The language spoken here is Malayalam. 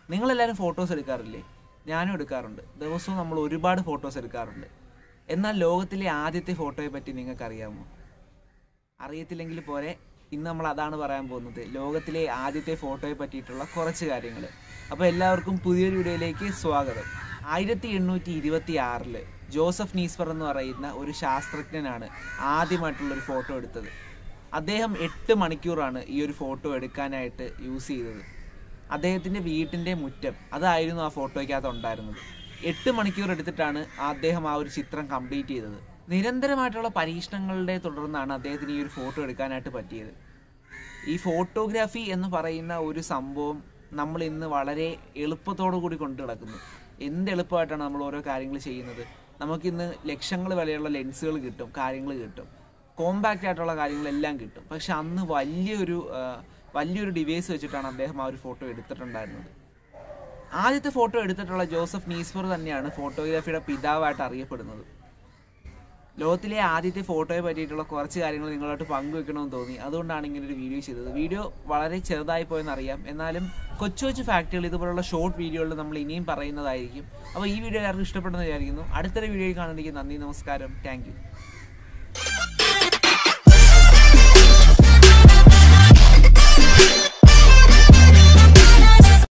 നിങ്ങളെല്ലാവരും ഫോട്ടോസ് എടുക്കാറില്ലേ ഞാനും എടുക്കാറുണ്ട് ദിവസവും നമ്മൾ ഒരുപാട് ഫോട്ടോസ് എടുക്കാറുണ്ട് എന്നാൽ ലോകത്തിലെ ആദ്യത്തെ ഫോട്ടോയെ പറ്റി നിങ്ങൾക്കറിയാമോ അറിയത്തില്ലെങ്കിൽ പോരെ ഇന്ന് നമ്മൾ അതാണ് പറയാൻ പോകുന്നത് ലോകത്തിലെ ആദ്യത്തെ ഫോട്ടോയെ പറ്റിയിട്ടുള്ള കുറച്ച് കാര്യങ്ങൾ അപ്പോൾ എല്ലാവർക്കും പുതിയൊരു വീഡിയോയിലേക്ക് സ്വാഗതം ആയിരത്തി എണ്ണൂറ്റി ഇരുപത്തി ആറില് ജോസഫ് നീസ്പർ എന്ന് പറയുന്ന ഒരു ശാസ്ത്രജ്ഞനാണ് ആദ്യമായിട്ടുള്ള ഒരു ഫോട്ടോ എടുത്തത് അദ്ദേഹം എട്ട് മണിക്കൂറാണ് ഈ ഒരു ഫോട്ടോ എടുക്കാനായിട്ട് യൂസ് ചെയ്തത് അദ്ദേഹത്തിൻ്റെ വീട്ടിൻ്റെ മുറ്റം അതായിരുന്നു ആ ഫോട്ടോയ്ക്കകത്ത് ഉണ്ടായിരുന്നത് എട്ട് മണിക്കൂർ എടുത്തിട്ടാണ് അദ്ദേഹം ആ ഒരു ചിത്രം കംപ്ലീറ്റ് ചെയ്തത് നിരന്തരമായിട്ടുള്ള പരീക്ഷണങ്ങളുടെ തുടർന്നാണ് അദ്ദേഹത്തിന് ഈ ഒരു ഫോട്ടോ എടുക്കാനായിട്ട് പറ്റിയത് ഈ ഫോട്ടോഗ്രാഫി എന്ന് പറയുന്ന ഒരു സംഭവം നമ്മൾ ഇന്ന് വളരെ എളുപ്പത്തോടു കൂടി കൊണ്ടു കിടക്കുന്നു എന്ത് എളുപ്പമായിട്ടാണ് നമ്മൾ ഓരോ കാര്യങ്ങൾ ചെയ്യുന്നത് നമുക്കിന്ന് ലക്ഷങ്ങൾ വിലയുള്ള ലെൻസുകൾ കിട്ടും കാര്യങ്ങൾ കിട്ടും കോമ്പാക്റ്റ് ആയിട്ടുള്ള കാര്യങ്ങളെല്ലാം കിട്ടും പക്ഷെ അന്ന് വലിയൊരു ആ, വലിയൊരു ഡിവൈസ് വെച്ചിട്ടാണ് അദ്ദേഹം ആ ഒരു ഫോട്ടോ എടുത്തിട്ടുണ്ടായിരുന്നത് ആദ്യത്തെ ഫോട്ടോ എടുത്തിട്ടുള്ള ജോസഫ് നീസ്ഫർ തന്നെയാണ് ഫോട്ടോഗ്രാഫിയുടെ പിതാവായിട്ട് അറിയപ്പെടുന്നത് ലോകത്തിലെ ആദ്യത്തെ ഫോട്ടോയെ പറ്റിയിട്ടുള്ള കുറച്ച് കാര്യങ്ങൾ നിങ്ങളോട്ട് പങ്കുവെക്കണമെന്ന് തോന്നി അതുകൊണ്ടാണ് ഇങ്ങനെ ഒരു വീഡിയോ ചെയ്തത് വീഡിയോ വളരെ ചെറുതായി പോയെന്ന് അറിയാം എന്നാലും കൊച്ചു കൊച്ചു ഫാക്റ്റുകൾ ഇതുപോലുള്ള ഷോർട്ട് വീഡിയോകളിൽ നമ്മൾ ഇനിയും പറയുന്നതായിരിക്കും അപ്പോൾ ഈ വീഡിയോ എല്ലാവർക്കും ഇഷ്ടപ്പെടുന്ന വിചാരിക്കുന്നു അടുത്തൊരു വീഡിയോയിൽ കാണുന്നതിലേക്ക് നന്ദി നമസ്കാരം താങ്ക്